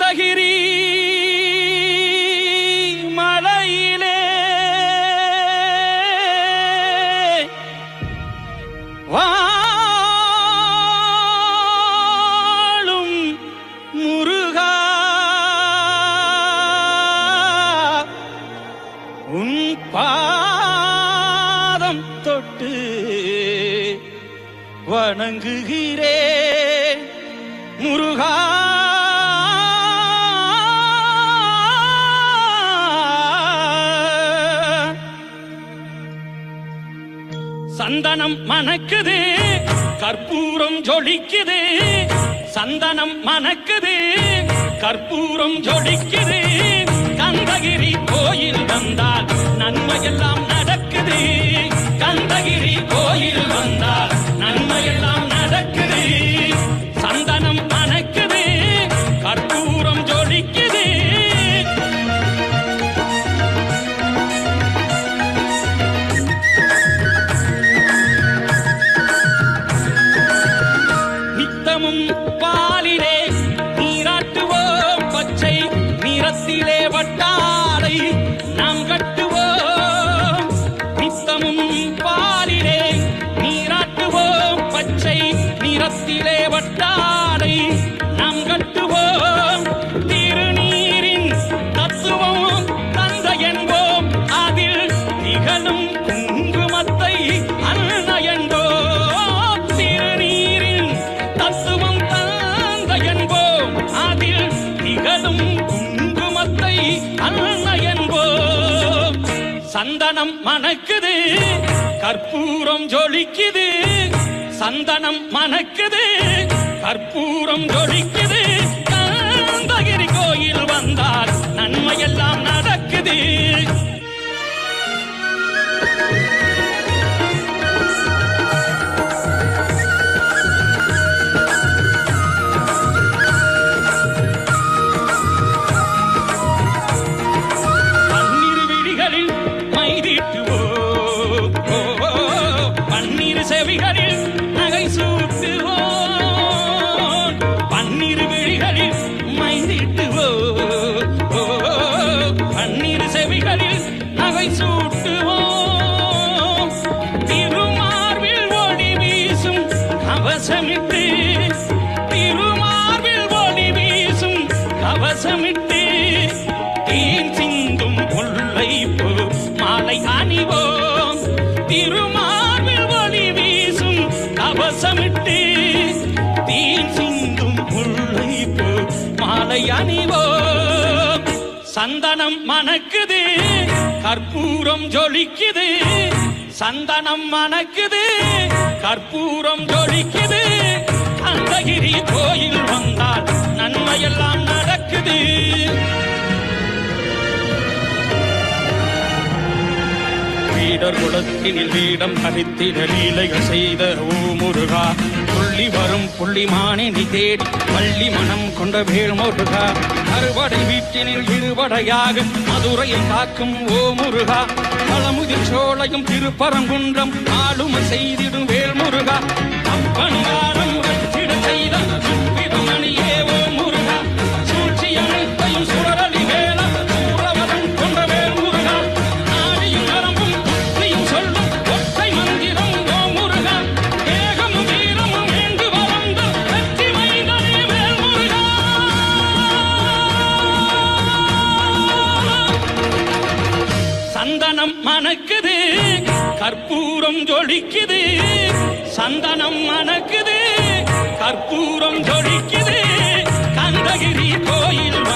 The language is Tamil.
கந்தகிரி மலையிலே வாழும் முருகா உன் பாதம் தொட்டு வணங்குகிறேன் முருகா சந்தனம் மணக்குது கற்பூரம் ஜொலிக்குது சந்தனம் மணக்குது கற்பூரம் ஜொலிக்குது கந்தகிரி கோயில் வந்தால் நன்மையெல்லாம் நடக்குது கந்தகிரி கோயில் வந்தால் நன்மையெல்லாம் நடக்குது சந்தனம் மணக்குது கற்பூரம் ஜொலிக்குது நித்தமும் பாலிலே நீராட்டுவோம் பச்சை நிறத்திலே வட்டாரை நாம் கட்டுவோம் நித்தமும் பாலிலே நீராட்டுவோம் பச்சை நிறத்திலே வட்டாரை நாம் கட்டுவோம் திருநீரின் தத்துவம் தந்த என்போம் அதில் திகழும் குங்குமத்தை அன்ன என்போம் திருநீரின் தத்துவம் தந்த என்போம் அதில் திகழும் குங்குமத்தை அன்ன என்போம் சந்தனம் மணக்குது கற்பூரம் ஜொலிக்குது சந்தனம் மணக்குது கற்பூரம் ஜொலிக்குது காந்தகிரி கோயில் வந்தால் நன்மையெல்லாம் நடக்குது பன்னிரு விழிகளில் மைதீட்டுவோம் ஓ, ஓ, பன்னிரு செவிகளில் நகை சூட்டுவோம் பன்னிரு விழிகளில் மைதீட்டுவோம் ஓ, ஓ, பன்னிரு செவிகளில் நகை சூட்டுவோம் திருமார்பில் ஒளி வீசும் கவசமிட்டு திருமார்பில் ஒளி வீசும் கவசமிட்டு தேன் சிந்தும் முல்லை பூ மாலை அணிவோம் திருமார்பில் ஒளி வீசும் கவசமிட்டு தேன் சிந்தும் முல்லை பூ மாலை அணிவோம் சந்தனம் மணக்குது கற்பூரம் ஜொலிக்குது சந்தனம் மணக்குது கற்பூரம் ஜொலிக்குது கந்தகிரி கோயில் வந்தால் நன்மையெல்லாம் நடக்குது வீடர் குலத்தினில் வீடம் தரித்திட லீலைகள் செய்த ஓ முருகா புள்ளி வரும் புள்ளிமானே நீ தேடி பள்ளி மனம் கொண்ட வேல் முருகா அறுவடை வீட்டினில் இருவடையாக மதுரையை காக்கும் ஓ முருகா பழமுதிர் சோழையும் திருப்பரங்குன்றம் ஆளுமை செய்திடும் வேல் முருகா அப்பனுவாரம் வெற்றிட செய்த சுப்பிரமணியே ஓ முருகா சூழ்ச்சி அனைத்தையும் சுடரலி வேள சூழவதன் கொண்ட வேல் முருகா ஆடியும் நரம்பும் புத்தியும் சொல்லும் ஒற்றை மந்திரம் ஓ முருகா ஏகமும் வீரமும் வேண்டு வளர்ந்த வெற்றி மைந்தனே வேல் முருகா சந்தனம் மணக்குது கற்பூரம் ஜொலிக்குது சந்தனம் மணக்குது கற்பூரம் ஜொலிக்குது கந்தகிரி கோயில்